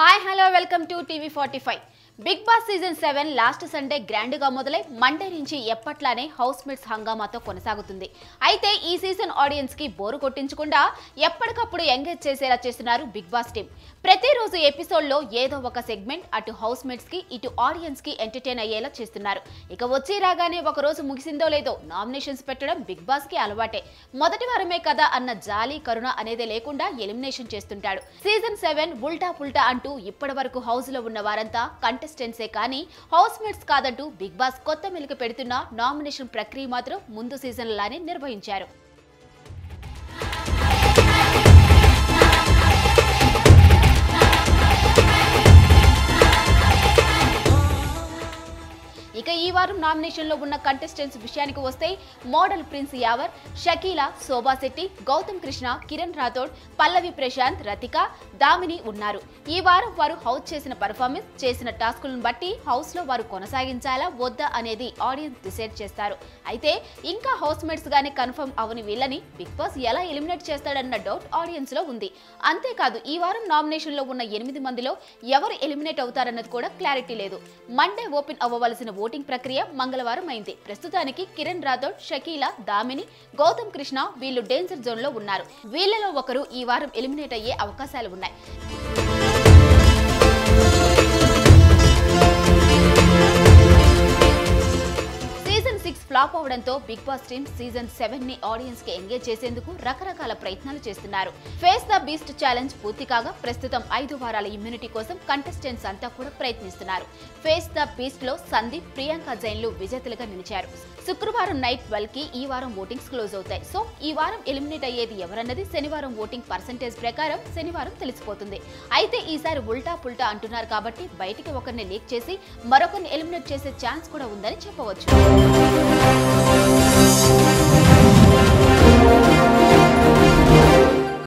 hi hello welcome to TV forty five Bigg Boss season seven last Sunday grand గా మొదలై Monday నుంచి ఎప్పట్లానే house mates హంగామాతో కొనసాగుతుంది అయితే ఈ సీజన్ ఆడియన్స్ కి బోరు కొట్టించకుండా ఎప్పటికప్పుడు ఎంగేజ్ చేసేలా చేస్తున్నారు బిగ్ బాస్ టీం ప్రతిరోజు ఎపిసోడ్ లో ఏదో ఒక సెగ్మెంట్ అటు హౌస్ మేట్స్ కి ఇటు ఆడియన్స్ కి ఎంటర్టైన్ అయ్యేలా చేస్తున్నారు ఇక వచ్చి రాగానే ఒక రోజు ముగిసిందో లేదో నామినేషన్స్ పెట్టడం బిగ్ బాస్ కి అలవాటే మొదటి వారమే కదా అన్న జాలి కరుణ అనేది లేకుండా ఎలిమినేషన్ చేస్తుంటాడు సీజన్ సెవెన్ ఉల్టా పుల్టా అంటూ ఇప్పటి వరకు హౌస్ లో ఉన్న వారంతా కంటెస్టెంట్సే కానీ హౌస్ మేట్స్ కాదంటూ బిగ్ బాస్ కొత్త మెలిక పెడుతున్న నామినేషన్ ప్రక్రియ మాత్రం ముందు సీజన్ లానే నిర్వహించారు ఇక ఈ వారం నామినేషన్ లో ఉన్న కంటెస్టెంట్స్ విషయానికి వస్తే మోడల్ ప్రిన్స్ యావర్ షకీలా శోభా శెట్టి గౌతమ్ కృష్ణ కిరణ్ రాథోడ్ పల్లవి ప్రశాంత్ రతిక దామిని ఉన్నారు ఈ వారం వారు హౌస్ చేసిన పర్ఫార్మెన్స్ చేసిన టాస్కులను బట్టి హౌస్ లో వారు కొనసాగించాలా వద్దా అనేది ఆడియన్స్ డిసైడ్ చేస్తారు అయితే ఇంకా హౌస్ మేట్స్ గానే కన్ఫర్మ్ అవని వీళ్ళని బిగ్ బాస్ ఎలా ఎలిమినేట్ చేస్తాడన్న డౌట్ ఆడియన్స్ లో ఉంది అంతేకాదు ఈ వారం నామినేషన్ లో ఉన్న ఎనిమిది మందిలో ఎవరు ఎలిమినేట్ అవుతారన్నది కూడా క్లారిటీ లేదు మండే ఓపెన్ అవ్వవలసిన ఓటింగ్ ప్రక్రియ మంగళవారం అయింది ప్రస్తుతానికి కిరణ్ రాథోడ్ షకీలా దామిని గౌతమ్ కృష్ణ వీళ్ళు డేంజర్ జోన్ లో ఉన్నారు వీళ్ళలో ఒకరు ఈ వారం ఎలిమినేట్ అయ్యే అవకాశాలు ఉన్నాయి సీజన్ సిక్స్ ఫ్లాప్ అవడంతో Bigg Boss team season seven ని ఆడియన్స్ కి ఎంగేజ్ చేసేందుకు రకరకాల ప్రయత్నాలు చేస్తున్నారు ఫేస్ ద బీస్ట్ ఛాలెంజ్ పూర్తి కాగా ప్రస్తుతం ఐదు వారాల ఇమ్యూనిటీ కోసం కంటెస్టెంట్స్ అంతా కూడా ప్రయత్నిస్తున్నారు ఫేస్ ద బీస్ట్ లో సందీప్ ప్రియాంక జైన్లు విజేతలుగా నిలిచారు శుక్రవారం నైట్ ట్వెల్వ్ కి ఈ వారం ఓటింగ్స్ క్లోజ్ అవుతాయి సో ఈ వారం ఎలిమినేట్ అయ్యేది ఎవరన్నది శనివారం ఓటింగ్ పర్సంటేజ్ ప్రకారం శనివారం తెలిసిపోతుంది అయితే ఈసారి ఉల్టా పుల్టా అంటున్నారు కాబట్టి బయటికి ఒకరిని లీక్ చేసి మరొకరిని ఎలిమినేట్ చేసే ఛాన్స్ కూడా ఉందని చెప్పవచ్చు